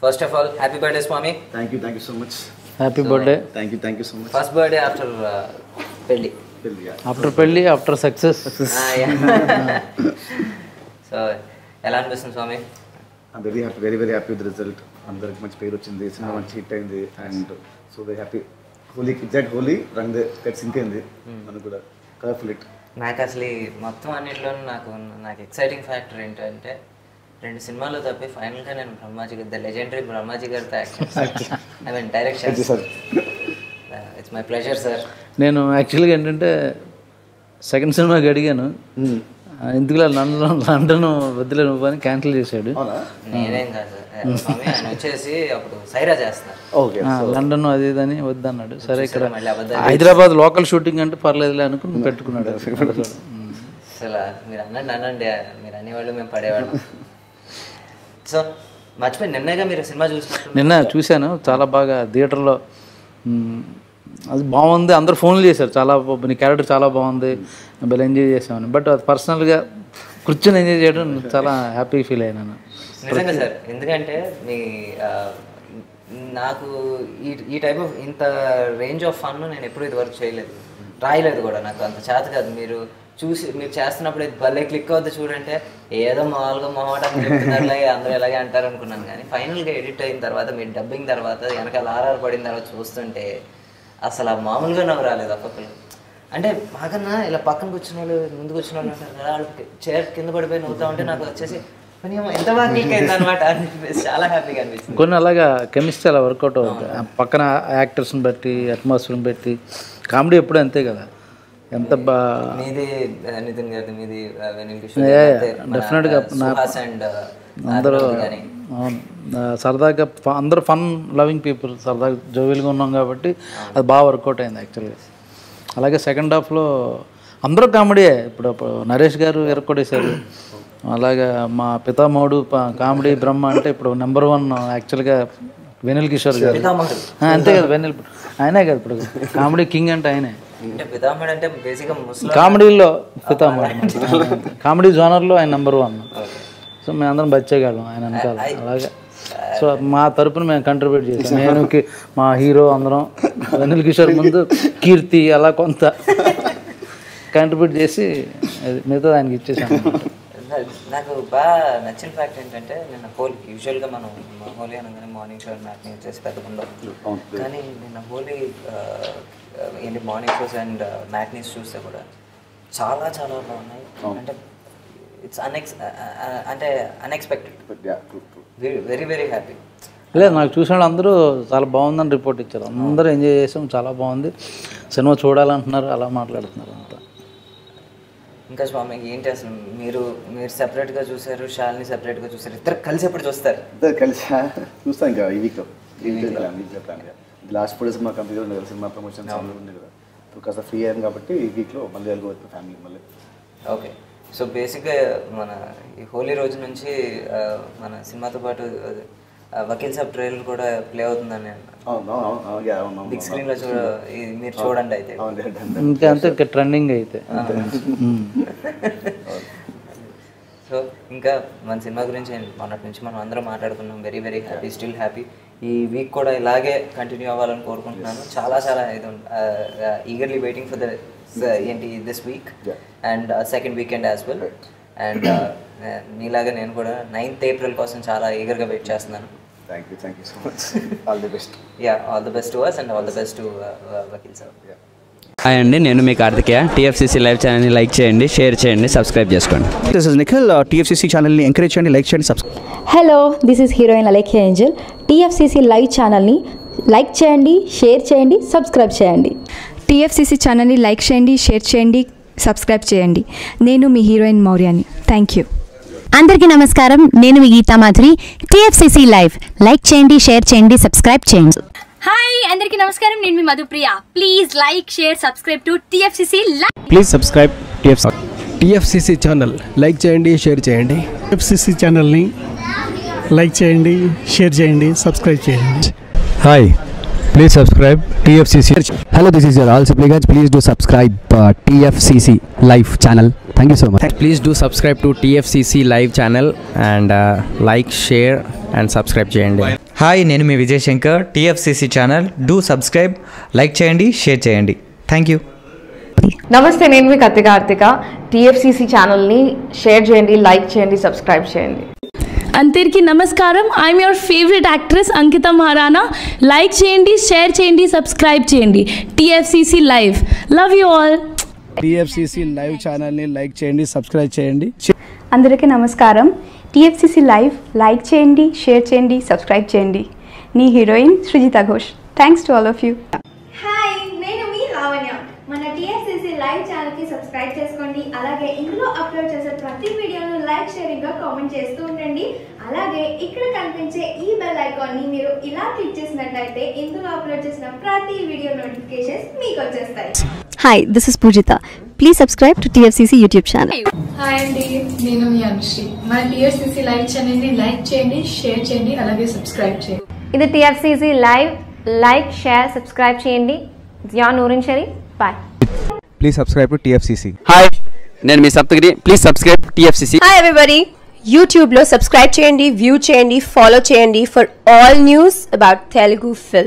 First of all happy birthday Swami thank you thank you so much happy birthday thank you thank you so much first birthday after పెళ్ళి after పెళ్ళి after success so ఎలా అనిపిస్తుంది Swami very happy very very happy with result అందరికి మంచి పేరు వచ్చింది cinema మంచి hit అయింది అండ్ సో వెరీ హ్యాపీ హోలీ ఎగ్జాక్ట్ హోలీ రంగ్ కట్ సింక్ అయింది మనకు కూడా కలర్ఫుల్ హిట్ నాకు అసలు ఈ మొత్తం అన్నింటిలో నాకు నాకు ఎక్సైటింగ్ ఫ్యాక్టర్ ఏంటంటే రెండు సినిమాలు తప్పి ఫైనల్గా నేను బ్రహ్మాజీ గారి ద లెజెండరీ బ్రహ్మాజీ గారితో act I mean direction it's my pleasure sir నేను యాక్చువల్గా ఏంటంటే సెకండ్ సినిమాకి అడిగాను ఆ, ఎందుకులే లండన్ లండన్ వద్దులే నువ్వు అని క్యాన్సిల్ చేశాడు అవునా నేనేం కాదు సార్ స్వామి ఆయన వచ్చేసి అప్పుడు సైరా చేస్తున్నారు ఓకే ఆ, లండన్ అది ఇది అని వద్దన్నాడు సరే ఇక్కడ మళ్ళీ అబద్ధాలు హైదరాబాద్ లోకల్ షూటింగ్ అంటే పర్లేదులే అనుకుని పెట్టుకున్నాడు ఉమ్. అసలు మీరు అనండి అనండి మీరు అనేవాళ్ళు మేము పడేవాళ్ళం సో మర్చిపోయి నిన్నగా మీరు సినిమా చూసినట్టు నిన్న చూశాను చాలా బాగా థియేటర్లో మ్, అది బాగుంది అందరు ఫోన్లు చేశారు చాలా బా- నీ క్యారెక్టర్ చాలా బాగుంది భలే ఎంజాయ్ చేసామని బట్ అది పర్సనల్గా కూర్చొని ఎంజాయ్ చేయడం చాలా హ్యాపీ ఫీల్ అయినాను నిజంగా సార్ ఎందుకంటే మీ ఆ, నాకు ఈ ఈ టైప్ ఆఫ్ ఇంత రేంజ్ ఆఫ్ ఫన్ నేను ఎప్పుడు ఇది వరకు చేయలేదు రాయలేదు కూడా నాకు అంత చేత కాదు మీరు చూసి మీరు చేస్తున్నప్పుడు ఇది భలే క్లిక్ అవుద్ది చూడంటే ఏదో మామూలుగా మొహమాటం చెప్తున్నారులే అందరూ ఎలాగే అంటారు అనుకున్నాను కానీ ఫైనల్గా ఎడిట్ అయిన తర్వాత మీరు డబ్బింగ్ తర్వాత వెనకాల ఆర్ఆర్ పడిన తర్వాత చూస్తుంటే అసలు ఆ మామూలుగా నాకు రాలేదు ఒక్కొక్కరు అంటే మాకన్నా ఇలా పక్కన కూర్చున్న వాళ్ళు ముందు కూర్చున్న వాళ్ళు ఉంటారు కదా వాళ్ళు చైర్ కింద పడిపోయి నవ్వుతా ఉంటే నాకు వచ్చేసి "పని ఏమో ఎంత బాగా క్లిక్ అయింది అనమాట చాలా హ్యాపీగా అనిపించింది కొన్ని అలాగా కెమిస్ట్రీ అలా వర్కౌట్ అవుతుంది ఆ పక్కన యాక్టర్స్ని బట్టి అట్మాస్ఫియర్ని బట్టి కామెడీ ఎప్పుడు అంతే కదా ఎంత బా మీది ఆ, నితిన్ గారిది మీది ఆ, వెనిల్ కిషోర్ Yeah, గారిది, yeah, మన, definitely గా ఆ, నా- సుహాస్ అండ్ అందరూ కానీ అవును. ఆ, సరదాగా ఫ- అందరూ ఫన్ లవింగ్ పీపుల్ సరదాగా జోవిల్గా ఉన్నాం కాబట్టి అది బాగా వర్కౌట్ అయింది యాక్చువల్గా అలాగే సెకండ్ హాఫ్లో అందరూ కామెడీయే ఇప్పుడు అప్పుడు నరేష్ గారు ఎరక్కొడేశారు అలాగే మా పితామహుడు ప- కామెడీ బ్రహ్మ అంటే ఇప్పుడు నెంబర్ వన్ యాక్చువల్గా వెనిల్ కిషోర్ గారు పితామహుడు ఆ, అంతే కదా వెనిల్ ఆయనే కదా ఇప్పుడు కామెడీ కింగ్ అంటే ఆయనే అంటే పితామహుడు అంటే బేసిక్గా ముస్లిం కామెడీలో పితామహుడు కామెడీ జోనర్లో ఆయన నెంబర్ వన్ సో మేమందరం బచ్చేగాళ్ళం ఆయన వెనకాల అలాగే సో మా తరపున మేము కంట్రిబ్యూట్ చేసాం నేను కి- మా హీరో అందరం అనిల్ కిషోర్ ముందు కీర్తి అలా కొంత కంట్రిబ్యూట్ చేసి అది మిగతా ఆయనకి ఇచ్చేసాం నా- నాకు బాగా నచ్చిన ఫ్యాక్ట్ ఏంటంటే నిన్న హోలీ యూజువల్గా మనం మా హోలీ అనగానే మార్నింగ్ షో మ్యాట్ని చేసి పెద్దగా ఉండవు కానీ నిన్న హోలీ ఆ, ఏంటి మార్నింగ్ షోస్ అండ్ మ్యాట్నీస్ చూస్తే కూడా చాలా చాలా బాగున్నాయి అంటే ఇట్స్ అన్ఎక్స్ అంటే అన్ఎక్స్పెక్టెడ్ వెరీ వెరీ హ్యాపీ లేదు నాకు చూసిన వాళ్ళు అందరూ చాలా బాగుందని రిపోర్ట్ ఇచ్చారు అందరూ ఎంజాయ్ చేసాం చాలా బాగుంది సినిమా చూడాలంటున్నారు అలా మాట్లాడుతున్నారు అంతా ఇంకా స్వామి ఏంటి అసలు మీరు మీరు సెపరేట్గా చూసారు షాల్ని సెపరేట్గా చూసారు ఇద్దరు కలిసి ఎప్పుడు చూస్తారు ఇద్దరు కలిసి చూస్తాం ఇంకా ఈ వీక్లో ఈ week plan week plan last four days మా కంపెనీ ఉంది కదా సినిమా ప్రమోషన్స్ ఉంది కదా ఇప్పుడు కాస్త ఫ్రీ అయ్యాం కాబట్టి ఈ వీక్లో మళ్ళీ వెళ్ళిపోతుంది ఫ్యామిలీ మళ్ళీ ఓకే సో బేసిక్గా మన ఈ హోలీ రోజు నుంచి ఆ, మన సినిమాతో పాటు ఆ, వకీల్ సాబ్ ట్రైలర్ కూడా ప్లే అవుతుందని అవును అవును అవును అవును yeah, అవును అవును బిగ్ స్క్రీన్లో చూడ ఇది మీరు చూడండి అయితే అవును done, done, done. ఇంకా అంతే ఇంకా ట్రెండింగ్ అయితే ఉమ్. సో ఇంకా మన సినిమా గురించి మొన్నటి నుంచి మనం అందరం మాట్లాడుకున్నాం very very happy still happy ఈ వీక్ కూడా ఇలాగే కంటిన్యూ అవ్వాలని కోరుకుంటున్నాను చాలా చాలా ఇది ఈగర్లీ వెయిటింగ్ ఫర్ ద ఏంటి this week Yeah. And second weekend as well and నీలాగా నేను కూడా నైన్త్ ఏప్రిల్ కోసం చాలా ఈగర్గా వెయిట్ చేస్తున్నాను thank you thank you so much all the best yeah all the best to us and all the best to Vakeel sir hi అండి నేను మీ కార్తికేయ టీఎఫ్సీసీ లైవ్ ఛానల్ని లైక్ చేయండి షేర్ చేయండి సబ్స్క్రైబ్ చేసుకోండి దిస్ ఇస్ నిఖిల్ టీఎఫ్సీసీ ఛానల్ని encourage చేయండి like చేయండి subscribe hello this is heroine Alekhya Angel TFCC live ఛానల్ని లైక్ చేయండి షేర్ చేయండి సబ్స్క్రైబ్ చేయండి టీఎఫ్సీసీ ఛానల్ని లైక్ చేయండి షేర్ చేయండి సబ్స్క్రైబ్ చేయండి నేను మీ హీరోయిన్ మౌర్యాని థ్యాంక్ యూ అందరికీ నమస్కారం నేను మీ Geetha Madhuri TFCC live like చేయండి షేర్ చేయండి సబ్స్క్రైబ్ చేయండి హాయ్ అందరికీ నమస్కారం నేను మీ Madhupriya please like share subscribe to TFCC please subscribe TFC TFCC channel like చేయండి షేర్ చేయండి ఎఫ్సిసి ఛానల్ని లైక్ చేయండి షేర్ చేయండి సబ్స్క్రైబ్ చేయండి hi please subscribe TFCC hello this is your all Sipligunj please do subscribe TFCC live channel thank you so much please do subscribe to TFCC live channel and like share and subscribe చేయండి hi నేను మీ Vijay Shankar TFCC channel do subscribe like చేయండి share చేయండి thank you నమస్తే నేను మీ Kathi Karthika TFCC ఛానల్ని share చేయండి లైక్ చేయండి సబ్స్క్రైబ్ చేయండి అందరికీ నమస్కారం I'm your favourite actress Ankita Maharana like చేయండి షేర్ చేయండి సబ్స్క్రైబ్ చేయండి TFCC live love you all TFCC live ఛానల్ని లైక్ చేయండి సబ్స్క్రైబ్ చేయండి అందరికీ నమస్కారం టీఎఫ్సిసి లైవ్ లైక్ చేయండి షేర్ చేయండి సబ్స్క్రైబ్ చేయండి నీ heroine Srijita Ghosh thanks to all of you hi నేను మీ లావణ్య మన టీఎస్సీసీ లైవ్ ఛానల్కి సబ్స్క్రైబ్ చేసుకోండి అలాగే ఇందులో అప్లోడ్ చేసే ప్రతి వీడియోను లైక్ షేరింగ్గా కామెంట్ చేస్తూ ఉండండి అలాగే ఇక్కడ కనిపించే ఈ బెల్ ఐకాన్ని మీరు ఇలా క్లిక్ చేసినట్లయితే ఇందులో అప్లోడ్ చేసిన ప్రతి వీడియో నోటిఫికేషన్స్ మీకు వచ్చేస్తాయి hi this is Poojitha please subscribe to TFCC YouTube channel hi అండి నేను మీ అనుశ్రీ మన టీఎస్సీసీ లైవ్ ఛానల్ని లైక్ చేయండి షేర్ చేయండి అలాగే సబ్స్క్రైబ్ చేయండి ఇది TFCC live like share subscribe చేయండి Zia Noorin Sharif bye please subscribe to TFCC hi నేను మీ Saptagiri please subscribe TFCC hi everybody యూట్యూబ్లో సబ్స్క్రైబ్ చేయండి వ్యూ చేయండి ఫాలో చేయండి for all news about Telugu film